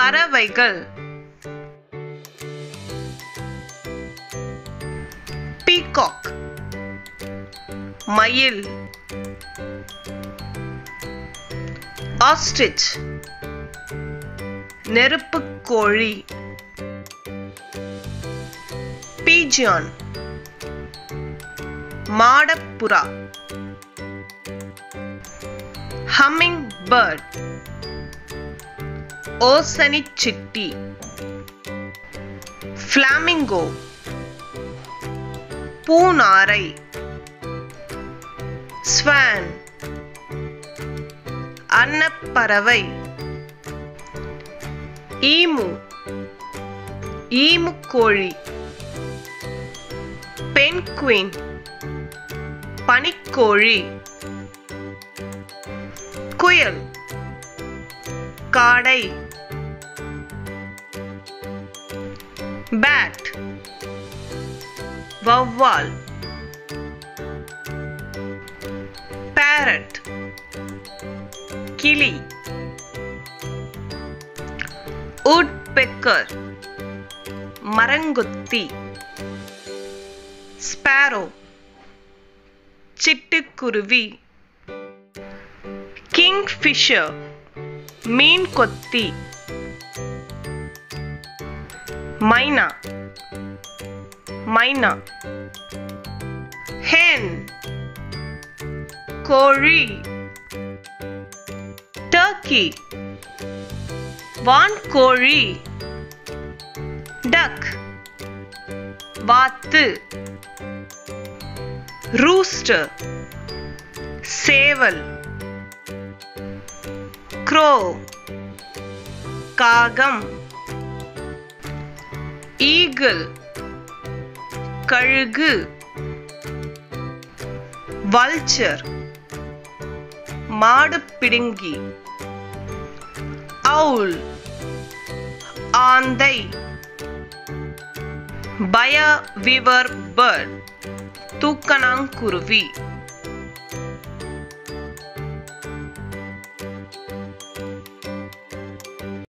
பறவைகள் பீகாக் மயில் ஆஸ்ட்ரிச் நெருப்புக்கோழி பீஜியான் மாடப்புறா ஹம்மிங் பேர்ட் ஓசனிச்சிட்டி ஃப்ளாமிங்கோ பூனாரை ஸ்வான் அன்னப்பறவை ஈமு ஈமுக்கோழி பென்குயின் பனிக்கோழி குயல் காடை பேட் வௌவால் பேரட் கிளி உட்பெக்கர் மரங்கொத்தி ஸ்பாரோ சிட்டுக்குருவி கிங்ஃபிஷர் மீன் கொத்தி மைனா மைனா ஹென் கோழி டர்க்கி வான்கோழி டக் வாத்து ரூஸ்டர் சேவல் க்ரோ காகம் ஈகிள் கழுகு வல்ச்சர் மாடு பிடுங்கி அவுல் ஆந்தை பய விவர் பேர்ட் தூக்கணாங்குருவி